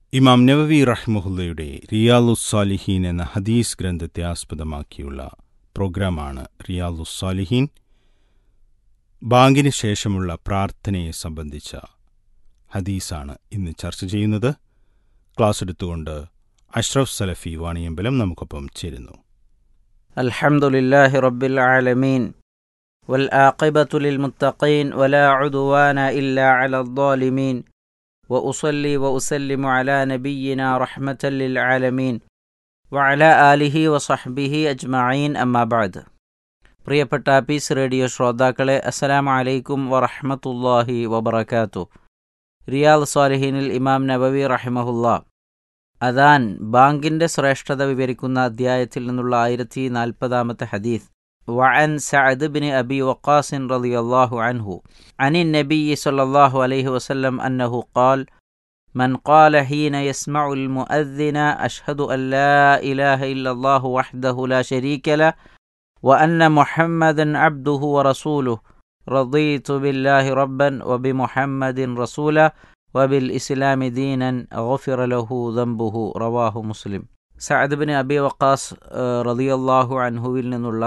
ഇമാം നവവി റഹ്മുല്ലയുടെ റിയാലുസ്സാലിഹീൻ എന്ന ഹദീസ് ഗ്രന്ഥത്തെ ആസ്പദമാക്കിയുള്ള പ്രോഗ്രാമാണ് റിയാലുസ്സാലിഹീൻ ബാങ്കിന് ശേഷമുള്ള പ്രാർത്ഥനയെ സംബന്ധിച്ച ഹദീസാണ് ഇന്ന് ചർച്ച ചെയ്യുന്നത് ക്ലാസ് എടുത്തുകൊണ്ട് അഷ്റഫ് സലഫി വാണിയമ്പലം നമുക്കൊപ്പം ചേരുന്നു الحمد لله رب العالمين والعاقبة للمتقين ولا عدوان إلا على الظالمين وأصلي وأسلم على نبينا رحمة للعالمين وعلى آله وصحبه أجمعين أما بعد പ്രിയപ്പെട്ട പീസ് റേഡിയോ ശ്രോതാക്കളെ അസ്സലാമു അലൈക്കും വറഹ്മത്തുള്ളാഹി വബറകാത്തു റിയാദ് സ്വാലിഹീനിൽ ഇമാം നബവി റഹിമഹുല്ല അദാൻ ബാങ്കിന്റെ ശ്രേഷ്ഠത വിവരിക്കുന്ന അധ്യായത്തിൽ നിന്നുള്ള ആയിരത്തി നാൽപ്പതാമത്തെ ഹദീസ് وعن سعد بن أبي وقاص رضي الله عنه عن النبي صلى الله عليه وسلم أنه قال من قال حين يسمع المؤذن أشهد أن لا إله إلا الله وحده لا شريك له وأن محمدا عبده ورسوله رضيت بالله ربا وبمحمد رسولا وبالإسلام دينا غفر له ذنبه رواه مسلم സഅദ് ബിൻ അബി വക്കാസ് റളിയല്ലാഹു അൻഹുവിൽ നിന്നുള്ള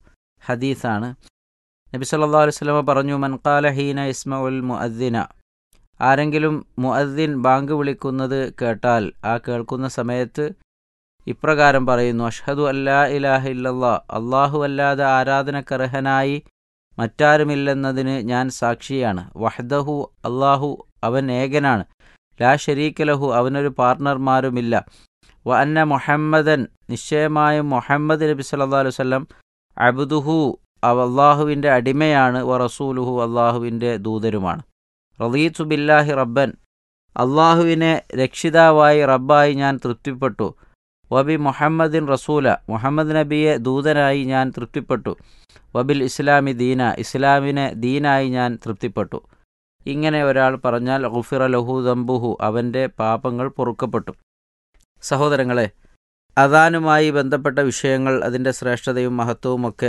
ഹദീസാണ് നബി സല്ലല്ലാഹു അലൈഹി വസല്ലമ പറഞ്ഞു മൻ ഖാല ഹീന ഇസ്മഉൽ മുഅദ്ദിന ആരെങ്കിലും മുഅദ്ദിൻ ബാങ്ക് വിളിക്കുന്നത് കേട്ടാൽ ആ കേൾക്കുന്ന സമയത്ത് ഇപ്രകാരം പറയുന്നു അഷ്ഹദു അല്ലാ ഇലാഹ ഇല്ലല്ലാ അല്ലാഹു അല്ലാതെ ആരാധനക്കർഹനായി മറ്റാരുമില്ലെന്നതിന് ഞാൻ സാക്ഷിയാണ് വഹ്ദഹു അല്ലാഹു അവൻ ഏകനാണ് ലാ ഷരീക ലഹു അവനൊരു പാർട്ണർമാരുമില്ല വ അന്ന മുഹമ്മദൻ നിശ്ചയമായും മുഹമ്മദ് നബി സല്ലല്ലാഹു അലൈഹി വസല്ലം അബ്ദുഹു അവ അള്ളാഹുവിൻ്റെ അടിമയാണ് വ റസൂലുഹു അള്ളാഹുവിൻ്റെ ദൂതരുമാണ് റളീത്തു ബില്ലാഹി റബ്ബൻ അള്ളാഹുവിനെ രക്ഷിതാവായി റബ്ബായി ഞാൻ തൃപ്തിപ്പെട്ടു വബി മുഹമ്മദിൻ റസൂല മുഹമ്മദ് നബിയെ ദൂതനായി ഞാൻ തൃപ്തിപ്പെട്ടു വബിൽ ഇസ്ലാമി ദീന ഇസ്ലാമിനെ ദീനായി ഞാൻ തൃപ്തിപ്പെട്ടു ഇങ്ങനെ ഒരാൾ പറഞ്ഞാൽ ഗുഫിറ ലഹു ദംബുഹു അവൻ്റെ പാപങ്ങൾ പൊറുക്കപ്പെട്ടു സഹോദരങ്ങളെ അദാനുമായി ബന്ധപ്പെട്ട വിഷയങ്ങൾ അതിൻ്റെ ശ്രേഷ്ഠതയും മഹത്വവുമൊക്കെ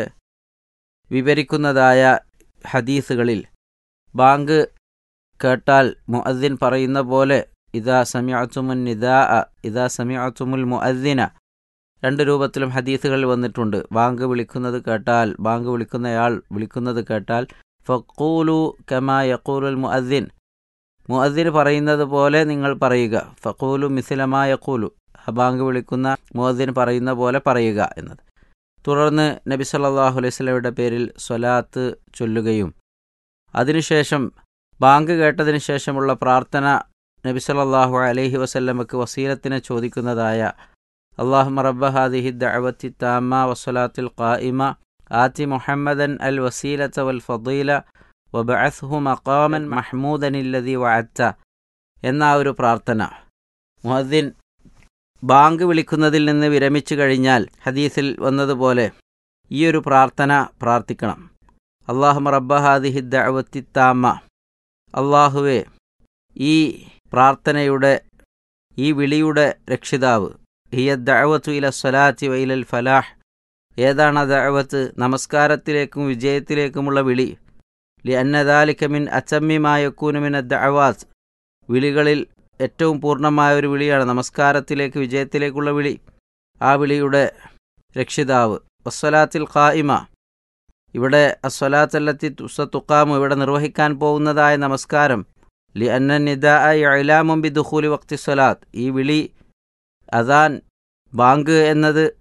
വിവരിക്കുന്നതായ ഹദീസുകളിൽ ബാങ്ക് കേട്ടാൽ മുഅദ്ദിൻ പറയുന്ന പോലെ ഇതാ സമിഅത്തുമുൻ നിദാ ഇതാ സമിഅത്തുമുൽ മുഅദ്ദിന രണ്ട് രൂപത്തിലും ഹദീസുകൾ വന്നിട്ടുണ്ട് ബാങ്ക് വിളിക്കുന്നത് കേട്ടാൽ ബാങ്ക് വിളിക്കുന്നയാൾ വിളിക്കുന്നത് കേട്ടാൽ ഫക്കൂലു കമാ യക്കൂലുൽ മുഅദ്ദിൻ മുഅദ്ദിൻ പറയുന്നത് പോലെ നിങ്ങൾ പറയുക ഫക്കൂലു മിസിലമാ യക്കൂലു ബാങ്ക് വിളിക്കുന്ന മുഅദ്ദിൻ പറയുന്ന പോലെ പറയുക എന്നത് തുടർന്ന് നബി സല്ലല്ലാഹു അലൈഹി വസല്ലമയുടെ പേരിൽ സ്വലാത്ത് ചൊല്ലുകയും അതിനുശേഷം ബാങ്ക് കേട്ടതിന് ശേഷമുള്ള പ്രാർത്ഥന നബി സല്ലല്ലാഹു അലൈഹി വസല്ലമക്ക് വസീലത്തിനെ ചോദിക്കുന്നതായ അള്ളാഹു റബ്ബ ഹാദിഹി ദഅവത്തി താമ വസ്സലാത്തിൽ ഖായിമ ആത്തി മുഹമ്മദൻ അൽ വസീലത്ത വൽ ഫദീല വബഅത്ഹു മഖാമൻ മഹ്മൂദൻ ഇല്ലദി വഅത്ത എന്ന ആ ഒരു പ്രാർത്ഥന മുഹദ്ദിൻ ബാങ്ക് വിളിക്കുന്നതിൽ നിന്ന് വിരമിച്ചു കഴിഞ്ഞാൽ ഹദീസിൽ വന്നതുപോലെ ഈ ഒരു പ്രാർത്ഥന പ്രാർത്ഥിക്കണം അള്ളാഹു റബ്ബ ഹാദിഹി ദഅവത്തി താമ അള്ളാഹുവെ ഈ പ്രാർത്ഥനയുടെ ഈ വിളിയുടെ രക്ഷിതാവ് ഹിയ ദഅവത്തു ഇല സ്വലാത്തി വൈലൽ ഫലാഹ് ഏതാണ് ആ ദഅവത്ത് നമസ്കാരത്തിലേക്കും വിജയത്തിലേക്കുമുള്ള വിളി ലി അന്നദാലിക മിൻ അച്ചമ്മിമായക്കൂനുമിൻ ദഅവാത്ത് വിളികളിൽ ഏറ്റവും പൂർണ്ണമായ ഒരു വിളിയാണ് നമസ്കാരത്തിലേക്ക് വിജയത്തിലേക്കുള്ള വിളി ആ വിളിയുടെ രക്ഷിതാവ് വസ്വലാത്തിൽ ഖായിമ ഇവിടെ അസ്വലാത്തല്ലത്തി തുസത്തുക്കാമു ഇവിടെ നിർവഹിക്കാൻ പോകുന്നതായ നമസ്കാരം ലി അന്ന നിദാ ഇലാമും ബി ദുഖൂലി വക്തി സ്വലാത്ത് ഈ വിളി അതാൻ ബാങ്ക് എന്നത്